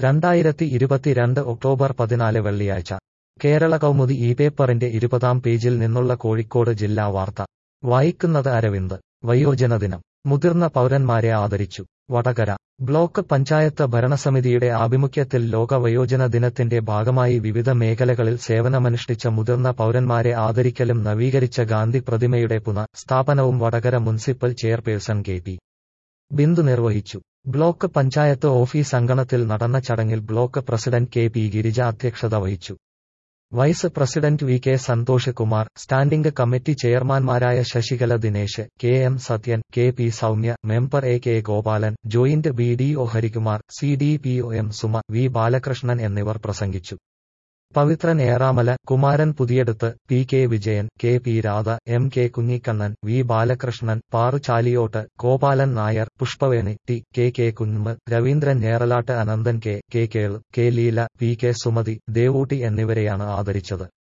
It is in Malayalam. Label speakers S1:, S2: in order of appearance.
S1: രണ്ടായിരത്തി ഇരുപത്തിരണ്ട് ഒക്ടോബർ പതിനാല് വെള്ളിയാഴ്ച കേരള കൗമുദി ഈ പേപ്പറിന്റെ ഇരുപതാം പേജിൽ നിന്നുള്ള കോഴിക്കോട് ജില്ലാ വാർത്ത വായിക്കുന്നത് അരവിന്ദ് വയോജന ദിനം മുതിർന്ന പൗരന്മാരെ ആദരിച്ചു വടകര ബ്ലോക്ക് പഞ്ചായത്ത് ഭരണസമിതിയുടെ ആഭിമുഖ്യത്തിൽ ലോക വയോജന ദിനത്തിന്റെ ഭാഗമായി വിവിധ മേഖലകളിൽ സേവനമനുഷ്ഠിച്ച മുതിർന്ന പൗരന്മാരെ ആദരിക്കലും നവീകരിച്ച ഗാന്ധി പ്രതിമയുടെ പുന സ്ഥാപനവും Vadakara municipal chairperson K P Bindu നിർവഹിച്ചു ബ്ലോക്ക് പഞ്ചായത്ത് ഓഫീസ് അങ്കണത്തിൽ നടന്ന ചടങ്ങിൽ block president K P Girija അധ്യക്ഷത വഹിച്ചു vice president V K Santhosh Kumar standing committee ചെയർമാൻമാരായ Sasikala Dinesh K M Sathyan K P Soumya member A K Gopalan joint B D O Harikumar C D P O M Suma V Balakrishnan എന്നിവർ പ്രസംഗിച്ചു Pavithran Eramala Kumaran Puthiyadath P K Vijayan K P Radha M K Kunhikannan V Balakrishnan Paru Chaliyot Gopalan Nair Pushpaveni T K K കുഞ്ഞുമ് രവീന്ദ്രൻ നേറലാട്ട് അനന്തൻ കെ കെ കേൾ K Leela P K Sumathi Devootty എന്നിവരെയാണ് ആദരിച്ചത്